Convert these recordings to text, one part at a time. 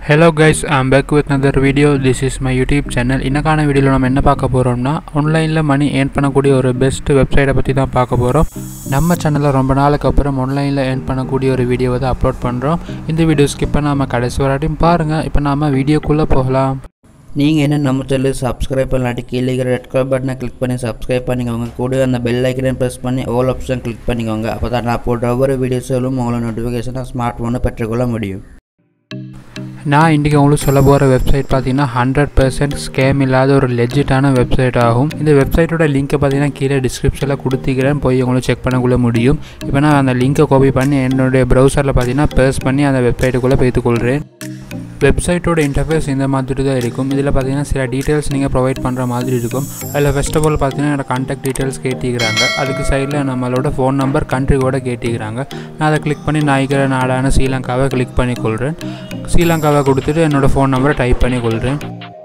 hello guys I'm back with another video this is my YouTube channel இன்னக்கான வீடியோவில் நம்ம என்ன பார்க்க போகிறோம்னா ஆன்லைனில் மணி ஏர்ன் பண்ணக்கூடிய ஒரு பெஸ்ட் வெப்சைட்டை பற்றி தான் பார்க்க போகிறோம் நம்ம சேனலில் ரொம்ப நாளுக்கு அப்புறம் ஆன்லைனில் ஏர்ன் பண்ணக்கூடிய ஒரு வீடியோவை தான் அப்லோட் பண்ணுறோம் இந்த வீடியோ ஸ்கிப் பண்ணாமல் கடைசி வராட்டியும் பாருங்கள் இப்போ நாம வீடியோக்குள்ளே போகலாம் நீங்கள் என்ன நம்ம சேனல் சப்ஸ்கிரைப் பண்ணலாட்டி கீழே இருக்கிற ரெட் கலர் பட்டனை கிளிக் பண்ணி சப்ஸ்கிரைப் பண்ணிக்கோங்க கூட அந்த பெல் ஐக்கனை ப்ரெஸ் பண்ணி ஆல் ஆப்ஷன் கிளிக் பண்ணிக்கோங்க அப்போ தான் நான் போடுற ஒவ்வொரு வீடியோஸிலும் உங்களோட நோட்டிஃபிகேஷனை ஸ்மார்ட் ஃபோனை பெற்றுக்கொள்ள முடியும் நான் இன்றைக்கி உங்களுக்கு சொல்ல போகிற வெப்சைட் பார்த்தீங்கன்னா ஹண்ட்ரட் பர்சன்ட் ஸ்கேம் இல்லாத ஒரு லெஜிட்டான வெப்சைட் ஆகும் இந்த வெப்சைட்டோட லிங்க்கை பார்த்தீங்கன்னா கீழே டிஸ்கிரிப்ஷனில் கொடுத்துக்கிறேன் போய் உங்களுக்கு செக் பண்ணக்குள்ள முடியும் இப்போ நான் அந்த லிங்க்கை காப்பி பண்ணி என்னுடைய ப்ரௌசரில் பார்த்தீங்கன்னா பேர்ஸ் பண்ணி அந்த வெப்சைட்டுக்குள்ளே பேத்துக்கொள்கிறேன் வெப்சைட்டோட இன்டர்ஃபேஸ் இந்த மாதிரி தான் இருக்கும் இதில் பார்த்தீங்கன்னா சில டீட்டெயில்ஸ் நீங்கள் ப்ரொவைட் பண்ணுற மாதிரி இருக்கும் அதில் ஃபர்ஸ்ட் ஆஃப் ஆல் பார்த்தீங்கன்னா என்னோட கான்டாக்ட் டீட்டெயில்ஸ் கேட்டிக்கிறாங்க அதுக்கு சைடில் நம்மளோட ஃபோன் நம்பர் கண்ட்ரி கூட கேட்டிக்கிறாங்க நான் அதை கிளிக் பண்ணி நான் இருக்கிற நாடான ஸ்ரீலங்காவை கிளிக் பண்ணி கொள்கிறேன் ஸ்ரீலங்காவை கொடுத்துட்டு என்னோடய ஃபோன் நம்பரை டைப் பண்ணி கொள்கிறேன்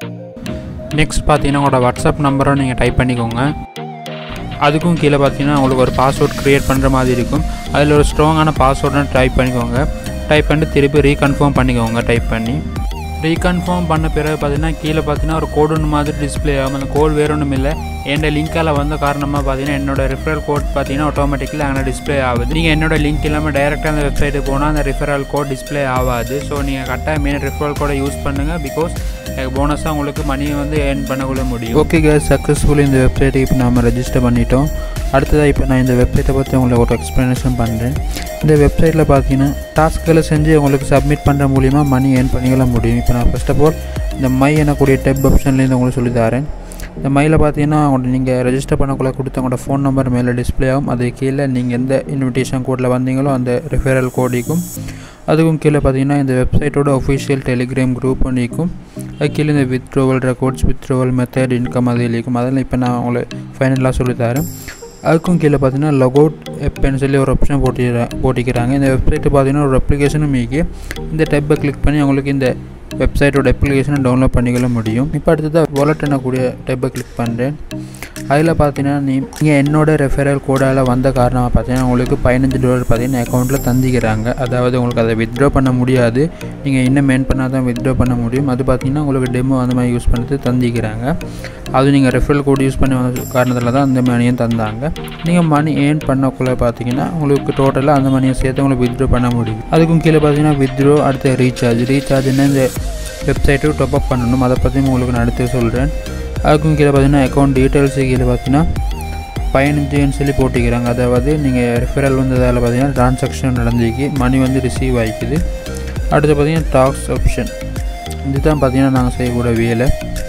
நெக்ஸ்ட் பார்த்தீங்கன்னா உங்களோட வாட்ஸ்அப் நம்பரும் நீங்கள் டைப் பண்ணிக்கோங்க அதுக்கும் கீழே பார்த்தீங்கன்னா உங்களுக்கு ஒரு பாஸ்வேர்ட் க்ரியேட் பண்ணுற மாதிரி இருக்கும் அதில் ஒரு ஸ்ட்ராங்கான பாஸ்வேர்டை டைப் பண்ணிக்கோங்க டைப் பண்ணிட்டு திருப்பி ரீகன்ஃபார்ம் பண்ணிக்கோங்க டைப் பண்ணி ரீகன்ஃபார்ம் பண்ண பிறகு பார்த்தீங்கன்னா கீழே பார்த்தீங்கன்னா ஒரு கோடு ஒன்று மாதிரி டிஸ்பிளே ஆகும் அந்த கோட் வேறு ஒன்றும் இல்லை என் லிங்க்கால் வந்த காரணமாக பார்த்தீங்கன்னா என்னோட ரெஃபரல் கோட் பார்த்தீங்கன்னா ஆட்டோமேட்டிக்கலி அங்கே டிஸ்பிளே ஆகுது நீங்கள் என்னோட லிங்க் இல்லாமல் டைரெக்டாக அந்த வெப்சைட்டுக்கு போனால் அந்த ரெஃபரல் கோட் டிஸ்பிளே ஆகாது ஸோ நீங்கள் கரெக்டாக மெயின் ரெஃபரல் கோடை யூஸ் பண்ணுங்கள் பிகாஸ் போனஸாக உங்களுக்கு மணியை வந்து ஏர்ன் பண்ணக்குள்ள முடியும் ஓகே கேஸ் சக்ஸஸ்ஃபுல்லி இந்த வெப்சைட்டை இப்போ நம்ம ரெஜிஸ்டர் பண்ணிட்டோம் அடுத்ததாக இப்போ நான் இந்த வெப்சைட்டை பற்றி உங்களுக்கு ஒரு எக்ஸ்ப்ளனேஷன் பண்ணுறேன் இந்த வெப்சைட்டில் பார்த்தீங்கன்னா டாஸ்க்களை செஞ்சு உங்களுக்கு சப்மிட் பண்ணுற மூலிமா மணி ஏர்ன் பண்ணிக்கொள்ள முடியும் இப்போ நான் ஃபர்ஸ்ட் ஆஃப் ஆல் இந்த மை எனக்கூடிய டெப் ஆப்ஷன்லேருந்து உங்களுக்கு சொல்லி தரேன் இந்த மையில் பார்த்தீங்கன்னா உங்களோட நீங்கள் ரெஜிஸ்டர் பண்ணக்குள்ள கொடுத்த உங்களோட ஃபோன் நம்பர் மேலே டிஸ்பிளே ஆகும் அது கீழே நீங்கள் எந்த இன்விடேஷன் கோடில் வந்தீங்களோ அந்த ரெஃபரல் கோடிக்கும் அதுக்கும் கீழே பார்த்தீங்கன்னா இந்த வெப்சைட்டோட ஒஃபிஷியல் டெலிகிராம் குரூப் இருக்கும் அது கீழே இந்த withdrawal records withdrawal method income அது இருக்கும் அதெல்லாம் இப்போ நான் உங்களுக்கு ஃபைனலாக சொல்லித்தரேன் அதுக்கும் கீழே பார்த்தீங்கன்னா லொகவுட் எப்பன்னு சொல்லி ஒரு ஆப்ஷன் போட்டி போட்டிக்கிறாங்க இந்த வெப்சைட்டு பார்த்தீங்கன்னா ஒரு அப்ளிகேஷனும் மீக்கி இந்த டெப்பை கிளிக் பண்ணி உங்களுக்கு இந்த வெப்சைட்டோட அப்ளிகேஷனை டவுன்லோட் பண்ணிக்கொள்ள முடியும் இப்போ அடுத்ததாக வாலெட் என்னக்கூடிய டெப்பை கிளிக் பண்ணுறேன் அதில் பார்த்தீங்கன்னா நீங்கள் என்னோட ரெஃபரல் கோடால் வந்த காரணமாக பார்த்தீங்கன்னா உங்களுக்கு பதினஞ்சு டாலர் பார்த்தீங்கன்னா அக்கௌண்ட்டில் தந்திக்கிறாங்க அதாவது உங்களுக்கு அதை வித்ட்ரா பண்ண முடியாது நீங்கள் இன்னும் மெயின் பண்ணால் தான் வித்ட்ரா பண்ண முடியும் அது பார்த்தீங்கன்னா உங்களுக்கு டெமோ அந்த மாதிரி யூஸ் பண்ணிட்டு தந்திக்கிறாங்க அது நீங்கள் ரெஃபரல் கோட் யூஸ் பண்ணி வந்த காரணத்தில் தான் அந்த மணியும் தந்தாங்க நீங்கள் மணி ஏர்ன் பண்ணக்குள்ளே பார்த்தீங்கன்னா உங்களுக்கு டோட்டலாக அந்த மணியை சேர்த்து உங்களுக்கு வித்ட்ரா பண்ண முடியும் அதுக்கும் கீழே பார்த்தீங்கன்னா வித்ட்ரோ அடுத்து ரீசார்ஜ் ரீசார்ஜ்னா இந்த வெப்சைட்டு டாப் அப் பண்ணணும் அதை பற்றி உங்களுக்கு நான் அடுத்து சொல்கிறேன் அதுக்கும் கீழே பார்த்தீங்கன்னா அக்கௌண்ட் டீட்டெயில்ஸு கீழே பார்த்தீங்கன்னா பதினஞ்சுன்னு சொல்லி போட்டிக்கிறாங்க அதாவது நீங்கள் ரெஃபரல் வந்ததால் பார்த்தீங்கன்னா ட்ரான்சாக்ஷன் நடந்துக்கு மணி வந்து ரிசீவ் ஆகிக்குது அடுத்து பார்த்தீங்கன்னா டாக்ஸ் ஆப்ஷன் இதுதான் பார்த்தீங்கன்னா நாங்கள் செய்யக்கூடிய வேலை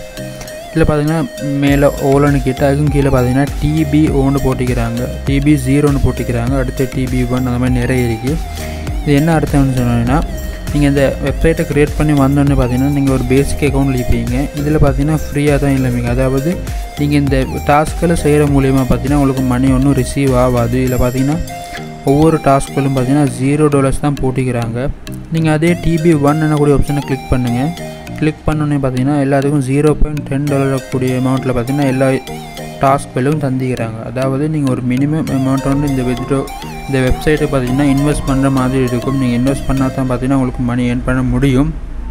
இதில் பார்த்தீங்கன்னா மேலே ஓலன்னு கேட்டு அதுக்கும் கீழே பார்த்தீங்கன்னா டிபி ஓன்னு போட்டிக்கிறாங்க டிபி ஜீரோன்னு போட்டிக்கிறாங்க அடுத்து டிபி ஒன் அந்த மாதிரி நிறைய இருக்குது இது என்ன அர்த்தம்னு சொன்னீங்கன்னா நீங்கள் இந்த வெப்சைட்டை க்ரியேட் பண்ணி வந்தோன்னு பார்த்தீங்கன்னா நீங்கள் ஒரு பேசிக் அக்கௌண்ட் இருப்பீங்க இதில் பார்த்தீங்கன்னா ஃப்ரீயாக தான் இல்லைங்க அதாவது நீங்கள் இந்த டாஸ்க்களை செய்கிற மூலியமாக பார்த்தீங்கன்னா உங்களுக்கு மணி ஒன்றும் ரிசீவ் ஆகாது இதில் பார்த்தீங்கன்னா ஒவ்வொரு டாஸ்க்களும் பார்த்தீங்கன்னா ஜீரோ டாலர்ஸ் தான் போட்டிக்கிறாங்க நீங்கள் அதே டிபி ஒன் என்னக்கூடிய ஆப்ஷனை கிளிக் பண்ணுங்கள் கிளிக் பண்ணோன்னே பார்த்தீங்கன்னா எல்லாத்துக்கும் ஜீரோ பாயிண்ட் டென் டாலர் கூடிய அமௌண்ட்டில் பார்த்தீங்கன்னா எல்லா டாஸ்க்களும் தந்திக்கிறாங்க அதாவது நீங்கள் ஒரு மினிமம் அமௌண்ட் வந்து இந்த வித்ட்ரோ இந்த வெப்சைட்டை பார்த்தீங்கன்னா இன்வெஸ்ட் பண்ணுற மாதிரி இருக்கும் நீங்கள் இன்வெஸ்ட் பண்ணால் தான் பார்த்தீங்கன்னா உங்களுக்கு மணி ஏர்ன் பண்ண முடியும்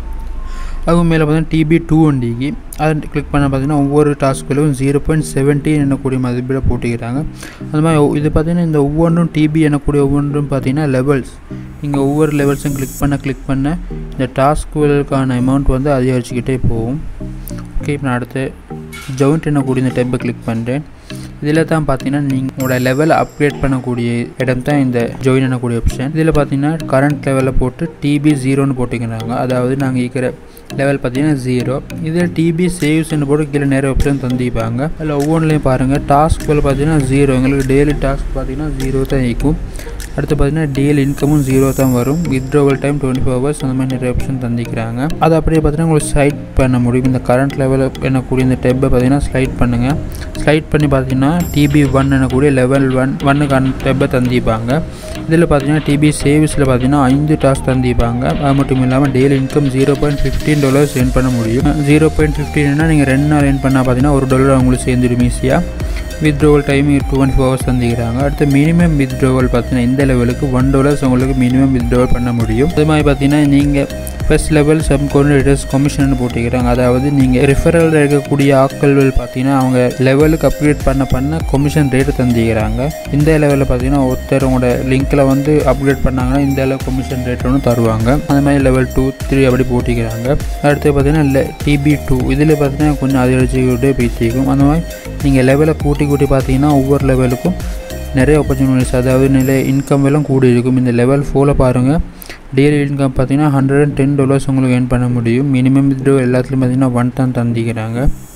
அது மேலே பார்த்தீங்கன்னா டிபி டூ வண்டிக்கு அதை கிளிக் பண்ண பார்த்தீங்கன்னா ஒவ்வொரு டாஸ்க்களும் ஜீரோ பாயிண்ட் செவன்டீன் என்னக்கூடிய மதிப்பில் போட்டிக்கிறாங்க அது மாதிரி இது பார்த்தீங்கன்னா இந்த ஒவ்வொன்றும் டிபி எனக்கூடிய ஒவ்வொன்றும் பார்த்தீங்கன்னா லெவல்ஸ் நீங்கள் ஒவ்வொரு லெவல்ஸும் கிளிக் பண்ண கிளிக் பண்ண இந்த டாஸ்க்குகளுக்கான அமௌண்ட் வந்து அதிகரிச்சுக்கிட்டே போகும் ஓகே இப்போ நான் அடுத்து ஜாயிண்ட் என்னக்கூடிய இந்த டெப்பை கிளிக் பண்ணுறேன் இதில் தான் பார்த்தீங்கன்னா நீங்கள் உங்களோட லெவலை அப்கிரேட் பண்ணக்கூடிய இடம் தான் இந்த ஜாயின் பண்ணக்கூடிய ஆப்ஷன் இதில் பார்த்தீங்கன்னா கரண்ட் லெவலில் போட்டு டிபி ஜீரோன்னு போட்டுக்கிறாங்க அதாவது நாங்கள் இருக்கிற லெவல் பார்த்தீங்கன்னா ஜீரோ இதில் டிபி சேவ்ஸ்ன்னு போட்டு கீழே நிறைய ஆப்ஷன் தந்திப்பாங்க அதில் ஒவ்வொன்றிலையும் பாருங்கள் டாஸ்க்கள் பார்த்தீங்கன்னா ஜீரோ எங்களுக்கு டெய்லி டாஸ்க் பார்த்தீங்கன்னா ஜீரோ தான் இருக்கும் அடுத்து பார்த்தீங்கன்னா டெய்லி இன்கமும் ஜீரோ தான் வரும் withdrawal time twenty four hours அந்த மாதிரி நிறைய ஆப்ஷன் தந்திக்கிறாங்க அது அப்படியே பார்த்தீங்கன்னா உங்களுக்கு ஸ்லைட் பண்ண முடியும் இந்த கரண்ட் லெவலில் என்னக்கூடிய இந்த டெப்பை பார்த்தீங்கன்னா ஸ்லைட் பண்ணுங்கள் ஸ்லைட் பண்ணி பார்த்தீங்கன்னா டிபி ஒன் எனக்கூடிய லெவல் ஒன் ஒன்னுக்கான டெப்பை தந்திப்பாங்க இதில் பார்த்தீங்கன்னா டிபி சேவிஸில் பார்த்தீங்கன்னா ஐந்து டாஸ்க் தந்திப்பாங்க அது மட்டும் இல்லாமல் daily income zero point fifteen dollars earn பண்ண முடியும் ஜீரோ பாயிண்ட் ஃபிஃப்டீன்னா நீங்கள் ரெண்டு நாள் ஏர்ன் பண்ணால் பார்த்தீங்கன்னா ஒரு டாலர் அவங்களுக்கு சேர்ந்துடும் ஈஸியாக withdrawal time twenty four hours தந்திக்கிறாங்க அடுத்து மினிமம் வித்ட்ரோவல் பார்த்தீங்கன்னா இந்த லெவலுக்கு ஒன் டாலர்ஸ் உங்களுக்கு மினிமம் வித்ட்ரோவல் பண்ண முடியும் அது மாதிரி பார்த்தீங்கன்னா நீங்கள் first level sub coordinators commission போட்டிக்கிறாங்க அதாவது நீங்கள் ரிஃபரல் இருக்கக்கூடிய ஆட்கள் பார்த்தீங்கன்னா அவங்க லெவலுக்கு அப்கிரேட் பண்ண பண்ண கமிஷன் ரேட்டு தந்திக்கிறாங்க இந்த லெவலில் பார்த்தீங்கன்னா ஒருத்தர் உங்களோட லிங்க்கில் வந்து அப்கிரேட் பண்ணாங்கன்னா இந்த அளவு கமிஷன் ரேட் ஒன்று தருவாங்க அந்த மாதிரி லெவல் டூ த்ரீ அப்படி போட்டிக்கிறாங்க அடுத்து பார்த்தீங்கன்னா இல்லை டிபி டூ இதில் பார்த்தீங்கன்னா கொஞ்சம் அதிகரிச்சுக்கிட்டே போயிட்டிருக்கும் அந்த மாதிரி நீங்கள் லெவலை கூட்டி கூட்டி பார்த்தீங்கன்னா ஒவ்வொரு லெவலுக்கும் நிறைய ஆப்பர்ச்சுனிட்டிஸ் அதாவது நிறைய இன்கம் எல்லாம் கூடி இருக்கும் இந்த லெவல் ஃபோரில் பாருங்கள் டெய்லி இன்கம் பார்த்தீங்கன்னா ஹண்ட்ரட் அண்ட் டென் டாலர்ஸ் உங்களுக்கு ஏர்ன் பண்ண முடியும் மினிமம் வித்ட்ரோ எல்லாத்துலேயும் பார்த்தீங்கன்னா ஒன் தான் தந்திக்கிறாங்க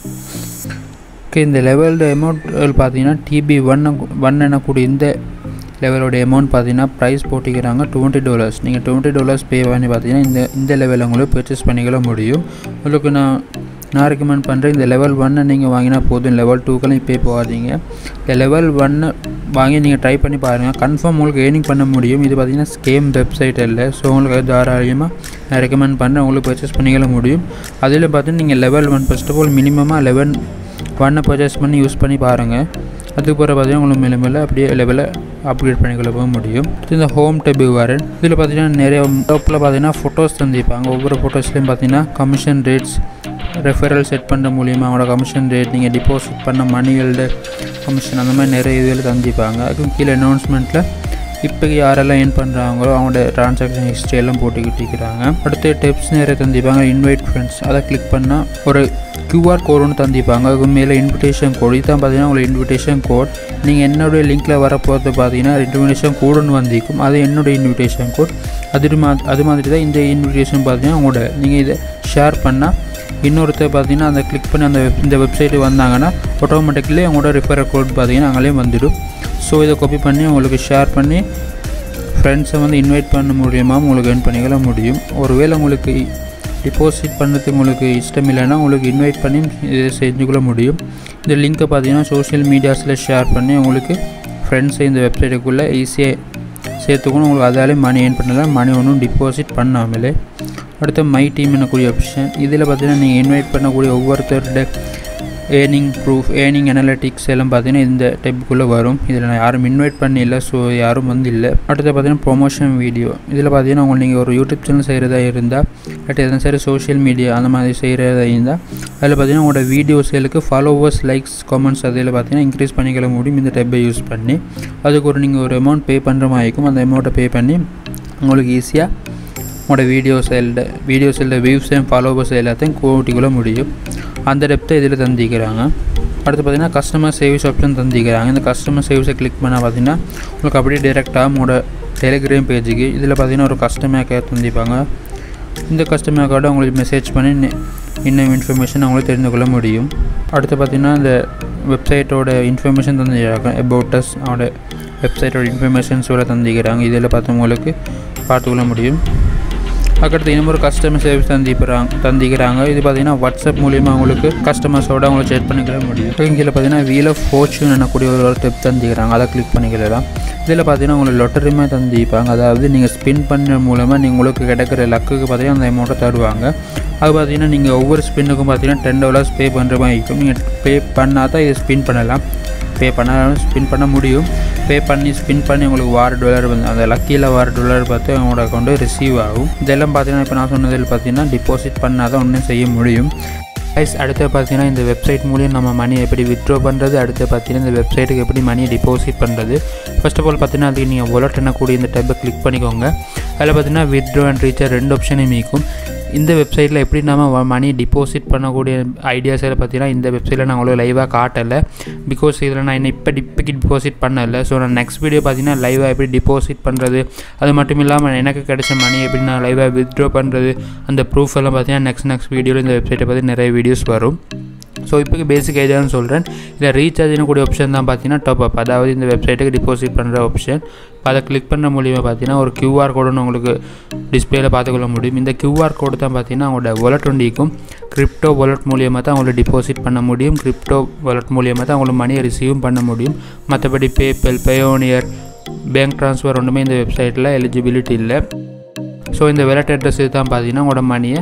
ஓகே இந்த லெவலோட அமௌண்ட் பார்த்தீங்கன்னா டிபி ஒன் ஒன் எனக்கூடிய இந்த லெவலோட அமௌண்ட் பார்த்தீங்கன்னா ப்ரைஸ் போட்டிக்கிறாங்க டுவெண்ட்டி டாலர்ஸ் நீங்கள் டுவெண்ட்டி டாலர்ஸ் பே பண்ணி பார்த்தீங்கன்னா இந்த இந்த லெவலில் உங்களுக்கு பர்ச்சேஸ் பண்ணிக்கல முடியும் உங்களுக்கு நான் நான் ரெக்கமெண்ட் பண்ணுறேன் இந்த லெவல் ஒன்னை நீங்கள் வாங்கினா போதும் லெவல் டூக்கெல்லாம் இப்போ போகாதீங்க இந்த லெவல் ஒன்று வாங்கி நீங்கள் ட்ரை பண்ணி பாருங்கள் கன்ஃபார்ம் உங்களுக்கு ஏர்னிங் பண்ண முடியும் இது பார்த்தீங்கன்னா ஸ்கேம் வெப்சைட் இல்லை ஸோ உங்களுக்கு அது தாராளமாக நான் ரெக்கமெண்ட் பண்ணுறேன் உங்களுக்கு பர்ச்சேஸ் பண்ணிக்கல முடியும் அதில் பார்த்தீங்கன்னா நீங்கள் level one first of all மினிமமாக லெவன் ஒன்னை பர்ச்சேஸ் பண்ணி யூஸ் பண்ணி பாருங்கள் அதுக்கப்புறம் பார்த்தீங்கன்னா உங்களுக்கு மேலே மேலே அப்படியே லெவலில் அப்கிரேட் பண்ணிக்கொள்ள போக முடியும் இந்த ஹோம் டேபிள் வரேன் இதில் பார்த்தீங்கன்னா நிறைய டாப்பில் பார்த்தீங்கன்னா ஃபோட்டோஸ் தந்திருப்பாங்க ஒவ்வொரு ஃபோட்டோஸ்லேயும் பார்த்தீங்கன்னா கமிஷன் ரேட்ஸ் ரெஃபரல் செட் பண்ணுற மூலியமாக அவங்களோட கமிஷன் ரேட் நீங்கள் டிபாசிட் பண்ண மணிகளோட கமிஷன் அந்த மாதிரி நிறைய இதில் தந்திருப்பாங்க அதுக்கும் கீழே அனௌன்ஸ்மெண்ட்டில் இப்போக்கு யாரெல்லாம் ஏர்ன் பண்ணுறாங்களோ அவங்களோட ட்ரான்சாக்ஷன் ஹிஸ்ட்ரி எல்லாம் போட்டுக்கிட்டு இருக்கிறாங்க அடுத்து டிப்ஸ் நிறைய தந்திப்பாங்க இன்வைட் ஃப்ரெண்ட்ஸ் அதை கிளிக் பண்ணால் ஒரு கியூஆர் கோடு ஒன்று தந்திப்பாங்க அதுக்கு மேலே இன்விடேஷன் கோடு இதுதான் பார்த்தீங்கன்னா உங்களுக்கு இன்விடேஷன் கோட் நீங்கள் என்னுடைய லிங்க்கில் வரப்போகிறது பார்த்தீங்கன்னா இன்விடேஷன் கோடு ஒன்று வந்திருக்கும் அது என்னுடைய இன்விடேஷன் கோட் அது மா அது மாதிரி தான் இந்த இன்விடேஷன் பார்த்தீங்கன்னா உங்களோட நீங்கள் இதை ஷேர் பண்ணால் இன்னொருத்தர் பார்த்தீங்கன்னா அந்த கிளிக் பண்ணி அந்த வெப் இந்த வெப்சைட்டு வந்தாங்கன்னா ஆட்டோமேட்டிக்கலி அவங்களோட ரிஃபரல் கோட் பார்த்தீங்கன்னா அங்கேயே வந்துடும் ஸோ இதை காப்பி பண்ணி உங்களுக்கு ஷேர் பண்ணி ஃப்ரெண்ட்ஸை வந்து இன்வைட் பண்ண மூலியமாக உங்களுக்கு ஏர்ன் பண்ணிக்கல முடியும் ஒருவேளை உங்களுக்கு டிபாசிட் பண்ணுறதுக்கு உங்களுக்கு இஷ்டம் இல்லைன்னா உங்களுக்கு இன்வைட் பண்ணி இதை செஞ்சுக்கொள்ள முடியும் இந்த லிங்க்கை பார்த்தீங்கன்னா சோஷியல் மீடியாஸில் ஷேர் பண்ணி உங்களுக்கு ஃப்ரெண்ட்ஸை இந்த வெப்சைட்டுக்குள்ளே ஈஸியாக சேர்த்துக்கணும் உங்களுக்கு அதாலே மணி ஏர்ன் பண்ணலாம் மணி ஒன்றும் டிபாசிட் பண்ணாமலே அடுத்து மை டீம் என்னக்கூடிய ஆப்ஷன் இதில் பார்த்தீங்கன்னா நீங்கள் இன்வைட் பண்ணக்கூடிய ஒவ்வொருத்தரோட ஏர்னிங் ப்ரூஃப் ஏர்னிங் அனலிட்டிக்ஸ் எல்லாம் பார்த்தீங்கன்னா இந்த டைப்புக்குள்ளே வரும் இதில் நான் யாரும் இன்வைட் பண்ணல ஸோ யாரும் வந்து இல்லை அடுத்து பார்த்தீங்கன்னா ப்ரொமோஷன் வீடியோ இதில் பார்த்தீங்கன்னா உங்களுக்கு நீங்கள் ஒரு யூடியூப் சேனல் செய்கிறதா இருந்தால் பட் எதனா சரி சோஷியல் மீடியா அந்த மாதிரி செய்கிறதா இருந்தால் அதில் பார்த்தீங்கன்னா உங்களோட வீடியோ சேலுக்கு ஃபாலோவர்ஸ் லைக்ஸ் காமெண்ட்ஸ் அதில் பார்த்தீங்கன்னா இன்க்ரீஸ் பண்ணிக்கல முடியும் இந்த டைப்பை யூஸ் பண்ணி அதுக்கு ஒரு நீங்கள் ஒரு அமௌண்ட் பே பண்ணுற மாதிரி இருக்கும் அந்த அமௌண்ட்டை பே பண்ணி உங்களுக்கு ஈஸியாக உங்களோட வீடியோ சேல்ட வீடியோ சேல்ட வியூஸ் அண்ட் ஃபாலோவர்ஸ் எல்லாத்தையும் கூட்டிக்கொள்ள முடியும் அந்த டெப்த்தை இதில் தந்திக்கிறாங்க அடுத்து பார்த்தீங்கன்னா கஸ்டமர் சர்வீஸ் ஆப்ஷன் தந்திக்கிறாங்க இந்த கஸ்டமர் சர்வீஸை கிளிக் பண்ணால் பார்த்தீங்கன்னா உங்களுக்கு அப்படியே டேரெக்டாக உங்களோட டெலிகிராம் பேஜுக்கு இதில் பார்த்தீங்கன்னா ஒரு கஸ்டமர் கேர் தந்திப்பாங்க இந்த கஸ்டமர் கார்டை உங்களுக்கு மெசேஜ் பண்ணி இன்னும் இன்ஃபர்மேஷன் அவங்களுக்கு தெரிந்து கொள்ள முடியும் அடுத்து பார்த்தீங்கன்னா இந்த வெப்சைட்டோட இன்ஃபர்மேஷன் தந்துக்கிறாங்க அபவுட்டஸ் அவனோட வெப்சைட்டோட இன்ஃபர்மேஷன்ஸ் வரை தந்திக்கிறாங்க இதில் பார்த்து உங்களுக்கு பார்த்துக்கொள்ள முடியும் அதுக்கடுத்து இன்னும் ஒரு கஸ்டமர் சர்வீஸ் தந்திக்கிறாங்க தந்திக்கிறாங்க இது பார்த்தீங்கன்னா வாட்ஸ்அப் மூலிமா அவங்களுக்கு கஸ்டமர்ஸோட அவங்களை சேட் பண்ணிக்கிற முடியும் இதில் பார்த்தீங்கன்னா வீல் ஆஃப் ஃபோர்ச்சூன் என்னக்கூடிய ஒரு ஒரு டெப் தந்திக்கிறாங்க அதை கிளிக் பண்ணிக்கலாம் இதில் பார்த்தீங்கன்னா உங்களுக்கு லொட்டரிமே தந்திப்பாங்க அதாவது நீங்கள் ஸ்பின் பண்ண மூலமாக நீங்கள் உங்களுக்கு கிடைக்கிற லக்குக்கு பார்த்தீங்கன்னா அந்த அமௌண்ட்டை தருவாங்க அது பார்த்தீங்கன்னா நீங்கள் ஒவ்வொரு ஸ்பின்னுக்கும் பார்த்தீங்கன்னா டென் டாலர்ஸ் பே பண்ணுற மாதிரி இருக்கும் நீங்கள் பே பண்ணால் தான் இதை ஸ்பின் பண்ணலாம் பே பண்ணாலும் ஸ்பின் பண்ண முடியும் பே பண்ணி ஸ்பின் பண்ணி உங்களுக்கு வார டாலர் வந்து அந்த லக்கியில் வார டாலர் பார்த்து அவங்களோட அக்கௌண்ட்டு ரிசீவ் ஆகும் இதெல்லாம் பார்த்தீங்கன்னா இப்போ நான் சொன்னதில் பார்த்தீங்கன்னா டிபாசிட் பண்ணால் தான் ஒன்றும் செய்ய முடியும் கைஸ் அடுத்து பார்த்தீங்கன்னா இந்த வெப்சைட் மூலியம் நம்ம மணி எப்படி வித்ட்ரா பண்ணுறது அடுத்து பார்த்தீங்கன்னா இந்த வெப்சைட்டுக்கு எப்படி மணியை டிபாசிட் பண்ணுறது ஃபர்ஸ்ட் ஆஃப் ஆல் பார்த்தீங்கன்னா அதுக்கு நீங்கள் ஒலட் என்னக்கூடிய இந்த டைப்பை கிளிக் பண்ணிக்கோங்க அதில் பார்த்தீங்கன்னா வித்ட்ரா அண்ட் ரீசார்ஜ் ரெண்டு ஆப்ஷனையும் மீக்கும் இந்த வெப்சைட்டில் எப்படி நம்ம மணி டிபாசிட் பண்ணக்கூடிய ஐடியாஸ் எல்லாம் பார்த்தீங்கன்னா இந்த வெப்சைட்டில் நான் அவ்வளோ லைவாக காட்டலை பிகாஸ் இதில் நான் என்ன இப்போ இப்போக்கி டிபாசிட் பண்ணலை ஸோ நான் நெக்ஸ்ட் வீடியோ பார்த்தீங்கன்னா லைவாக எப்படி டிபாசிட் பண்ணுறது அது மட்டும் இல்லாமல் எனக்கு கிடைச்ச மணி எப்படி நான் லைவாக வித்ட்ரா பண்ணுறது அந்த ப்ரூஃப் எல்லாம் பார்த்தீங்கன்னா நெக்ஸ்ட் நெக்ஸ்ட் வீடியோவில் இந்த வெப்சைட்டை பற்றி நிறைய வீடியோஸ் வரும் ஸோ இப்போக்கு பேசிக் ஐடியான்னு சொல்கிறேன் இதில் ரீசார்ஜ்னு கூடிய ஆப்ஷன் தான் பார்த்தீங்கன்னா டாப் அப் அதாவது இந்த வெப்சைட்டுக்கு டிபாசிட் பண்ணுற ஆப்ஷன் அதை கிளிக் பண்ணுற மூலியமாக பார்த்தீங்கன்னா ஒரு கியூஆர் கோடுன்னு உங்களுக்கு டிஸ்பிளேயில் பார்த்துக்கொள்ள முடியும் இந்த கியூஆர் கோடு தான் பார்த்தீங்கன்னா அவங்களோட வாலெட் ஒண்டிக்கும் கிரிப்டோ வாலெட் மூலியமாக தான் அவங்களை டிபாசிட் பண்ண முடியும் கிரிப்டோ வாலெட் மூலியமாக தான் அவங்களுக்கு மணியை ரிசீவும் பண்ண முடியும் மற்றபடி பேபல் பேயோனியர் பேங்க் ட்ரான்ஸ்ஃபர் ஒன்றுமே இந்த வெப்சைட்டில் எலிஜிபிலிட்டி இல்லை ஸோ இந்த வெலட் அட்ரஸ் தான் பார்த்தீங்கன்னா உங்களோட மணியை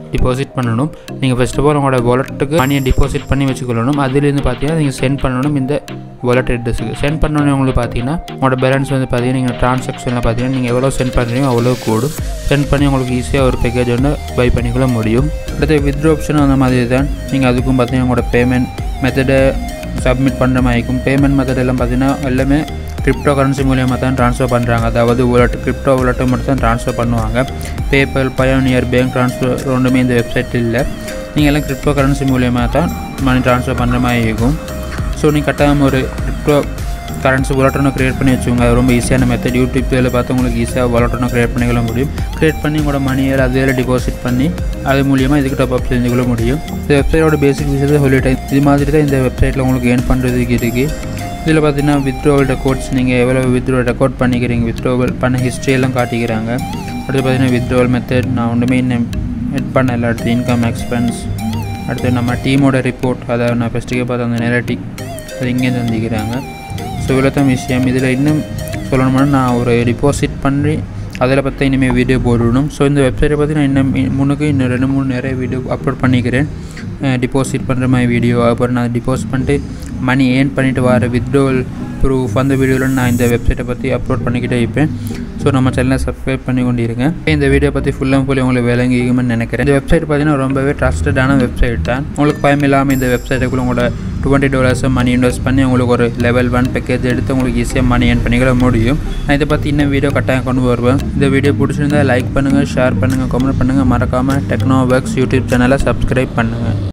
டிபாசிட் பண்ணணும் நீங்கள் ஃபர்ஸ்ட் ஆஃப் ஆல் உங்களோட வாலெட்டுக்கு மணியை டிபாசிட் பண்ணி வச்சுக்கொள்ளணும் அதுலேருந்து பார்த்தீங்கன்னா நீங்கள் சென்ட் பண்ணணும் இந்த வாலெட் அட்ரஸுக்கு சென்ட் பண்ணோன்னே உங்களுக்கு பார்த்தீங்கன்னா உங்களோட பேலன்ஸ் வந்து பார்த்தீங்கன்னா நீங்கள் ட்ரான்சாக்ஷனில் பார்த்தீங்கன்னா நீங்கள் எவ்வளோ சென்ட் பண்ணுறீங்களோ அவ்வளோ கூடும் சென்ட் பண்ணி உங்களுக்கு ஈஸியாக ஒரு பேக்கேஜ் வந்து பை பண்ணிக்கொள்ள முடியும் அடுத்து வித்ரோ ஆப்ஷன் அந்த மாதிரி தான் நீங்கள் அதுக்கும் பார்த்தீங்கன்னா உங்களோட பேமெண்ட் மெத்தடை சப்மிட் பண்ணுற மாதிரி இருக்கும் பேமெண்ட் மெத்தட் எல்லாம் பார்த்தீங்கன்னா எல்லாமே கிரிப்டோ கரன்சி மூலியமாக தான் ட்ரான்ஸ்ஃபர் பண்ணுறாங்க அதாவது வாலெட் கிரிப்டோ வாலெட்டை மட்டும் தான் ட்ரான்ஸ்ஃபர் பண்ணுவாங்க பேப்பல் பயோனியர் பேங்க் ட்ரான்ஸ்ஃபர் ரெண்டுமே இந்த வெப்சைட் இல்லை நீங்கள் எல்லாம் கிரிப்டோ கரன்சி மூலியமாக தான் மணி ட்ரான்ஸ்ஃபர் பண்ணுற மாதிரி இருக்கும் ஸோ நீங்கள் கட்டாயம் ஒரு கிரிப்டோ கரன்சி வாலெட் ஒன்று க்ரியேட் பண்ணி வச்சுக்கோங்க அது ரொம்ப ஈஸியான மெத்தட் யூடியூப் இதில் பார்த்து உங்களுக்கு ஈஸியாக வாலெட் ஒன்று க்ரியேட் பண்ணிக்கொள்ள முடியும் க்ரியேட் பண்ணி உங்களோட மணியை அதில் டிபாசிட் பண்ணி அது மூலியமாக இதுக்கு டாப் அப் செஞ்சுக்கொள்ள முடியும் இந்த வெப்சைட்டோட பேசிக் விஷயத்தை சொல்லிட்டேன் இது மாதிரி தான் இந்த வெப்சைட்டில் உங்களுக்கு ஏர்ன் பண்ணுறதுக்கு இருக்குது இதில் பார்த்தீங்கன்னா வித்ரோவல் ரெக்கார்ட்ஸ் நீங்கள் எவ்வளோ வித்ரோ ரெக்கார்ட் பண்ணிக்கிறீங்க வித்ரோவல் பண்ண history எல்லாம் காட்டிக்கிறாங்க அடுத்து பார்த்தீங்கன்னா வித்ரோவல் மெத்தட் நான் ஒன்றுமே இன்னும் எட் பண்ணல அடுத்து இன்கம் எக்ஸ்பென்ஸ் அடுத்து நம்ம டீமோட ரிப்போர்ட் அதை நான் ஃபஸ்ட்டுக்கே பார்த்து அந்த நெரட்டிக் அது இங்கே தந்திக்கிறாங்க ஸோ இவ்வளோ தான் விஷயம் இதில் இன்னும் சொல்லணும்னா நான் ஒரு டிபாசிட் பண்ணி அதில் பற்றி இனிமேல் வீடியோ போடணும் ஸோ இந்த வெப்சைட்டை பற்றி நான் இன்னும் இ- முன்னுக்கு இன்னும் ரெண்டு மூணு நிறைய வீடியோ அப்லோட் பண்ணிக்கிறேன் டிபாசிட் பண்ணுற மாதிரி வீடியோ அப்புறம் நான் டிபாசிட் பண்ணிட்டு மணி ஏர்ன் பண்ணிட்டு வர வித்ட்ரோவல் ப்ரூஃப் அந்த வீடியோவில் நான் இந்த வெப்சைட்டை பற்றி அப்லோட் பண்ணிக்கிட்டே இருப்பேன் ஸோ நம்ம சேனலை சப்ஸ்கிரைப் பண்ணி கொண்டு இருங்க இந்த வீடியோ பற்றி ஃபுல்லாக ஃபுல்லி உங்களுக்கு விளங்கிக்கும்னு நினைக்கிறேன் இந்த வெப்சைட் பார்த்தீங்கன்னா ரொம்பவே ட்ரஸ்டடான வெப்சைட் தான் உங்களுக்கு பயம் இல்லாமல் இந்த வெப்சைட்டுக்குள்ள உங்களோட டுவெண்ட்டி டாலர்ஸ் மணி இன்வெஸ்ட் பண்ணி உங்களுக்கு ஒரு லெவல் ஒன் பேக்கேஜ் எடுத்து உங்களுக்கு ஈஸியாக மணி ஏர்ன் பண்ணிக்கிற முடியும் நான் இதை பற்றி இன்னும் வீடியோ கட்டாயம் கொண்டு வருவேன் இந்த வீடியோ பிடிச்சிருந்தா லைக் பண்ணுங்கள் ஷேர் பண்ணுங்கள் கமெண்ட் பண்ணுங்கள் மறக்காமல் டெக்னோ ஒர்க்ஸ் யூடியூப் சேனலை சப்ஸ்கிரைப் பண்ணுங்கள்